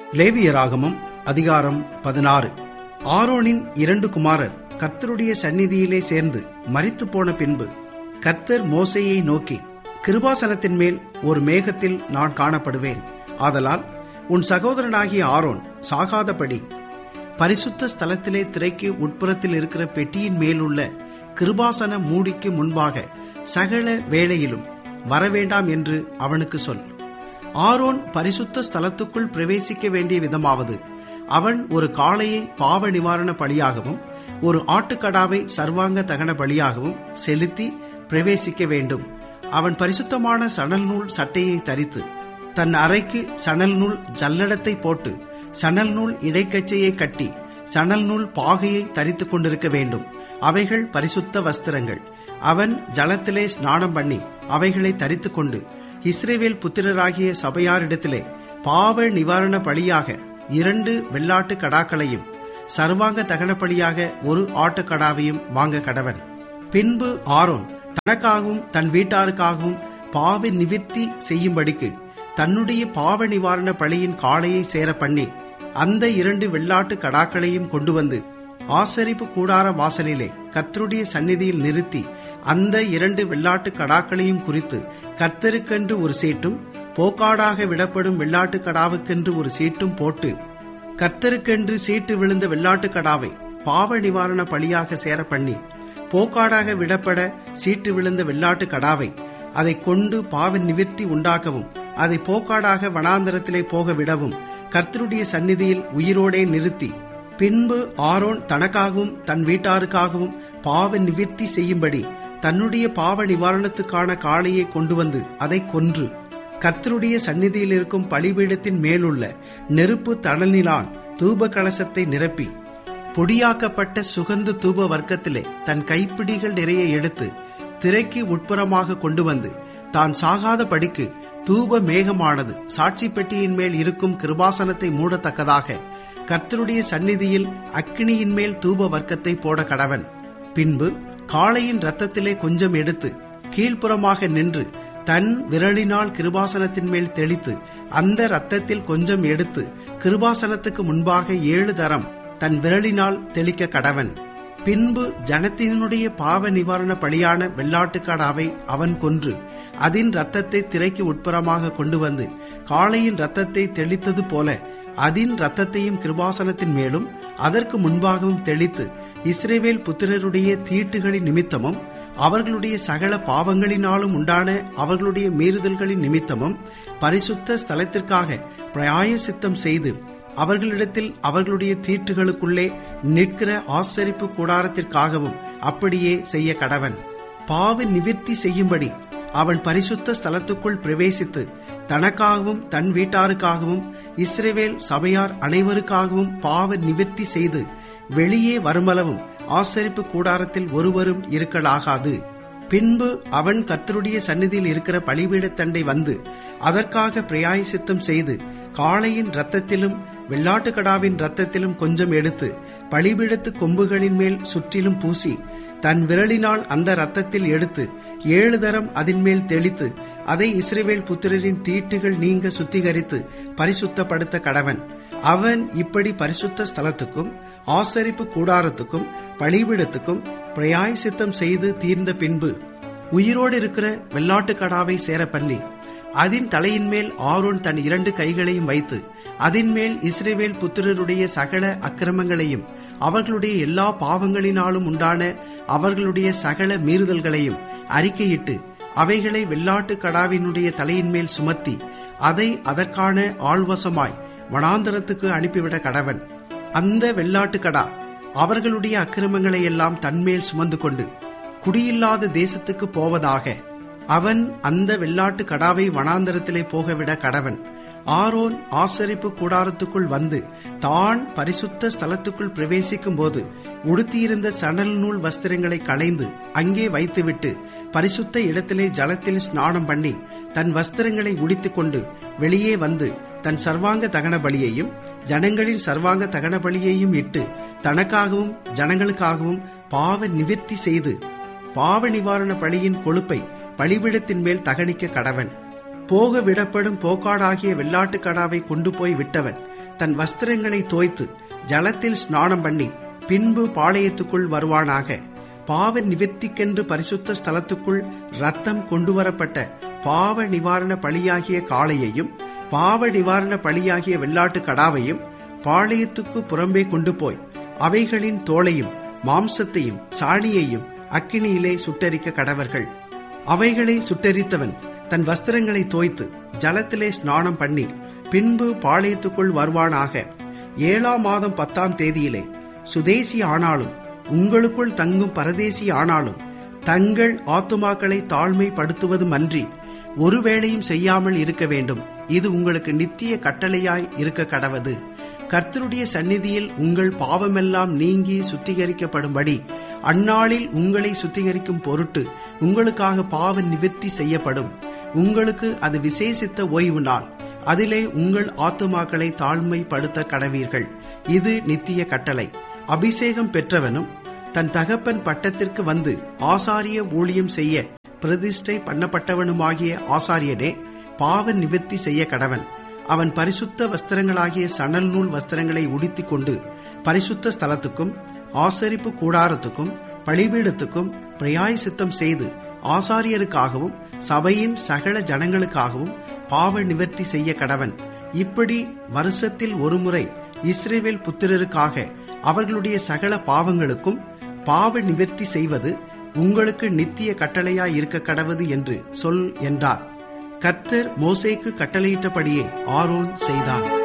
லேவியராகமம் அதிகாரம் பதினாறு ஆரோனின் இரண்டு குமாரர் கர்த்தருடைய சந்நிதியிலே சேர்ந்து மரித்து போன பின்பு கர்த்தர் மோசேயை நோக்கி கிருபாசனத்தின் மேல் ஒரு மேகத்தில் நான் காணப்படுவேன் ஆதலால் உன் சகோதரனாகிய ஆரோன் சாகாதபடி பரிசுத்த ஸ்தலத்திலே திரைக்கு உட்புறத்தில் இருக்கிற பெட்டியின் மேலுள்ள கிருபாசன மூடிக்கு முன்பாக சகல வேளையிலும் வரவேண்டாம் என்று அவனுக்கு சொல் ஆரோன் பரிசுத்த ஸ்தலத்துக்குள் பிரவேசிக்க வேண்டிய விதமாவது அவன் ஒரு காளையை பாவ நிவாரண பலியாகவும் ஒரு ஆட்டுக்கடாவை சர்வாங்க தகன பலியாகவும் செலுத்தி பிரவேசிக்க வேண்டும் அவன் பரிசுத்தமான சணல் நூல் சட்டையை தரித்து தன் அறைக்கு சணல் நூல் ஜல்லடத்தை போட்டு சணல் நூல் இடைக்கச்சையை கட்டி சணல் நூல் பாகையை தரித்துக் கொண்டிருக்க வேண்டும் அவைகள் பரிசுத்த வஸ்திரங்கள் அவன் ஜலத்திலே ஸ்நானம் பண்ணி அவைகளை தரித்துக் கொண்டு இஸ்ரேவேல் புத்திரராகிய சபையாரிடத்திலே பாவ நிவாரண பலியாக இரண்டு வெள்ளாட்டு கடாக்களையும் சர்வாங்க தகன பலியாக ஒரு ஆட்டுக்கடாவையும் வாங்க கடவன் பின்பு ஆரோன் தனக்காகவும் தன் வீட்டாருக்காகவும் பாவ நிவிர்த்தி செய்யும்படிக்கு தன்னுடைய பாவ நிவாரண பலியின் காளையை சேர பண்ணி அந்த இரண்டு வெள்ளாட்டு கடாக்களையும் கொண்டு வந்து ஆசரிப்பு கூடார வாசலிலே கர்த்தருடைய சந்நிதியில் நிறுத்தி அந்த இரண்டு வெள்ளாட்டு கடாக்களையும் குறித்து கர்த்தருக்கென்று ஒரு சீட்டும் போக்காடாக விடப்படும் வெள்ளாட்டு கடாவுக்கென்று ஒரு சீட்டும் போட்டு கர்த்தருக்கென்று சீட்டு விழுந்த வெள்ளாட்டு கடாவை பாவ நிவாரண பலியாக சேர பண்ணி போக்காடாக விடப்பட சீட்டு விழுந்த வெள்ளாட்டு கடாவை அதை கொண்டு பாவ நிவிர்த்தி உண்டாக்கவும் அதை போக்காடாக வனாந்தரத்திலே போக விடவும் கர்த்தருடைய சந்நிதியில் உயிரோடே நிறுத்தி பின்பு ஆரோன் தனக்காகவும் தன் வீட்டாருக்காகவும் பாவ நிவிர்த்தி செய்யும்படி தன்னுடைய பாவ நிவாரணத்துக்கான காளையை கொண்டு வந்து அதை கொன்று கர்த்தருடைய சந்நிதியில் இருக்கும் பலிபீடத்தின் மேலுள்ள நெருப்பு தணலிலான் தூப கலசத்தை நிரப்பி பொடியாக்கப்பட்ட சுகந்து தூப வர்க்கத்திலே தன் கைப்பிடிகள் நிறைய எடுத்து திரைக்கு உட்புறமாக கொண்டு வந்து தான் சாகாத படிக்கு தூப மேகமானது சாட்சி பெட்டியின் மேல் இருக்கும் கிருபாசனத்தை மூடத்தக்கதாக கர்த்தருடைய சந்நிதியில் அக்கினியின் மேல் தூப வர்க்கத்தை போட கடவன் பின்பு காளையின் ரத்தத்திலே கொஞ்சம் எடுத்து கீழ்ப்புறமாக நின்று தன் விரலினால் கிருபாசனத்தின் மேல் தெளித்து அந்த ரத்தத்தில் கொஞ்சம் எடுத்து கிருபாசனத்துக்கு முன்பாக ஏழு தரம் தன் விரலினால் தெளிக்க கடவன் பின்பு ஜனத்தினுடைய பாவ நிவாரண பலியான வெள்ளாட்டுக்காடாவை அவன் கொன்று அதன் ரத்தத்தை திரைக்கு உட்புறமாக கொண்டு வந்து காளையின் ரத்தத்தை தெளித்தது போல அதன் ரத்தத்தையும் கிருபாசனத்தின் மேலும் அதற்கு முன்பாகவும் தெளித்து இஸ்ரேவேல் புத்திரருடைய தீட்டுகளின் நிமித்தமும் அவர்களுடைய சகல பாவங்களினாலும் உண்டான அவர்களுடைய மீறுதல்களின் நிமித்தமும் பரிசுத்த ஸ்தலத்திற்காக பிரயாய சித்தம் செய்து அவர்களிடத்தில் அவர்களுடைய தீட்டுகளுக்குள்ளே நிற்கிற ஆசரிப்பு கூடாரத்திற்காகவும் அப்படியே செய்ய கடவன் பாவ நிவிர்த்தி செய்யும்படி அவன் பரிசுத்த ஸ்தலத்துக்குள் பிரவேசித்து தனக்காகவும் தன் வீட்டாருக்காகவும் இஸ்ரேவேல் சபையார் அனைவருக்காகவும் பாவ நிவிர்த்தி செய்து வெளியே வருமளவும் ஆசரிப்பு கூடாரத்தில் ஒருவரும் இருக்கலாகாது பின்பு அவன் கர்த்தருடைய சந்நிதியில் இருக்கிற பலிபீடத்தண்டை வந்து அதற்காக பிரயாயசித்தம் செய்து காளையின் ரத்தத்திலும் வெள்ளாட்டுக்கடாவின் ரத்தத்திலும் கொஞ்சம் எடுத்து பலிபீடத்து கொம்புகளின் மேல் சுற்றிலும் பூசி தன் விரலினால் அந்த ரத்தத்தில் எடுத்து ஏழு தரம் அதன் மேல் தெளித்து அதை இஸ்ரேவேல் புத்திரரின் தீட்டுகள் நீங்க சுத்திகரித்து பரிசுத்தப்படுத்த கடவன் அவன் இப்படி பரிசுத்த ஸ்தலத்துக்கும் ஆசரிப்பு கூடாரத்துக்கும் பலிபீடத்துக்கும் பிரயாய் சித்தம் செய்து தீர்ந்த பின்பு உயிரோடு இருக்கிற வெள்ளாட்டுக்கடாவை சேர பண்ணி அதன் தலையின் மேல் ஆரோன் தன் இரண்டு கைகளையும் வைத்து அதன் மேல் இஸ்ரேவேல் புத்திரருடைய சகல அக்கிரமங்களையும் அவர்களுடைய எல்லா பாவங்களினாலும் உண்டான அவர்களுடைய சகல மீறுதல்களையும் அறிக்கையிட்டு அவைகளை வெள்ளாட்டு கடாவினுடைய தலையின் மேல் சுமத்தி அதை அதற்கான ஆள்வசமாய் வனாந்தரத்துக்கு அனுப்பிவிட கடவன் அந்த வெள்ளாட்டு கடா அவர்களுடைய அக்கிரமங்களை எல்லாம் தன்மேல் சுமந்து கொண்டு குடியில்லாத தேசத்துக்கு போவதாக அவன் அந்த வெள்ளாட்டு கடாவை வனாந்தரத்திலே போகவிட கடவன் ஆரோன் ஆசரிப்பு கூடாரத்துக்குள் வந்து தான் பரிசுத்த ஸ்தலத்துக்குள் பிரவேசிக்கும் போது உடுத்தியிருந்த சணல் நூல் வஸ்திரங்களை களைந்து அங்கே வைத்துவிட்டு பரிசுத்த இடத்திலே ஜலத்தில் ஸ்நானம் பண்ணி தன் வஸ்திரங்களை உடித்துக் கொண்டு வெளியே வந்து தன் சர்வாங்க தகன பலியையும் ஜனங்களின் சர்வாங்க தகன பலியையும் இட்டு தனக்காகவும் ஜனங்களுக்காகவும் பாவ நிவிர்த்தி செய்து பாவ நிவாரண பலியின் கொழுப்பை பலிபிடத்தின் மேல் தகனிக்க கடவன் போக விடப்படும் போக்காடாகிய வெள்ளாட்டு கடாவை கொண்டு போய் விட்டவன் தன் வஸ்திரங்களை தோய்த்து ஜலத்தில் ஸ்நானம் பண்ணி பின்பு பாளையத்துக்குள் வருவானாக பாவ நிவர்த்திக்கென்று பரிசுத்த ஸ்தலத்துக்குள் ரத்தம் கொண்டுவரப்பட்ட பாவ நிவாரண பலியாகிய காளையையும் பாவ நிவாரண பலியாகிய வெள்ளாட்டு கடாவையும் பாளையத்துக்கு புறம்பே கொண்டு போய் அவைகளின் தோளையும் மாம்சத்தையும் சாணியையும் அக்கினியிலே சுட்டரிக்க கடவர்கள் அவைகளை சுட்டரித்தவன் தன் வஸ்திரங்களை தோய்த்து ஜலத்திலே ஸ்நானம் பண்ணி பின்பு பாளையத்துக்குள் வருவானாக ஏழாம் மாதம் பத்தாம் தேதியிலே சுதேசி ஆனாலும் உங்களுக்குள் தங்கும் பரதேசி ஆனாலும் தங்கள் ஆத்துமாக்களை தாழ்மைப்படுத்துவதும் அன்றி ஒருவேளையும் செய்யாமல் இருக்க வேண்டும் இது உங்களுக்கு நித்திய கட்டளையாய் இருக்க கடவது கர்த்தருடைய சந்நிதியில் உங்கள் பாவமெல்லாம் நீங்கி சுத்திகரிக்கப்படும்படி அந்நாளில் உங்களை சுத்திகரிக்கும் பொருட்டு உங்களுக்காக பாவ நிவர்த்தி செய்யப்படும் உங்களுக்கு அது விசேஷித்த ஓய்வு நாள் அதிலே உங்கள் ஆத்துமாக்களை தாழ்மைப்படுத்த கடவீர்கள் இது நித்திய கட்டளை அபிஷேகம் பெற்றவனும் தன் தகப்பன் பட்டத்திற்கு வந்து ஆசாரிய ஊழியம் செய்ய பிரதிஷ்டை பண்ணப்பட்டவனுமாகிய ஆசாரியனே பாவ நிவர்த்தி செய்ய கடவன் அவன் பரிசுத்த வஸ்திரங்களாகிய சணல் நூல் வஸ்திரங்களை உடுத்திக் கொண்டு பரிசுத்த ஸ்தலத்துக்கும் ஆசரிப்பு கூடாரத்துக்கும் பழிபீடத்துக்கும் பிரயாய் சித்தம் செய்து ஆசாரியருக்காகவும் சபையின் சகல ஜனங்களுக்காகவும் பாவ நிவர்த்தி செய்ய கடவன் இப்படி வருஷத்தில் ஒருமுறை இஸ்ரேவேல் புத்திரருக்காக அவர்களுடைய சகல பாவங்களுக்கும் பாவ நிவர்த்தி செய்வது உங்களுக்கு நித்திய கட்டளையாய் இருக்க கடவது என்று சொல் என்றார் கர்த்தர் மோசேக்கு கட்டளையிட்டபடியே ஆரோன் செய்தான்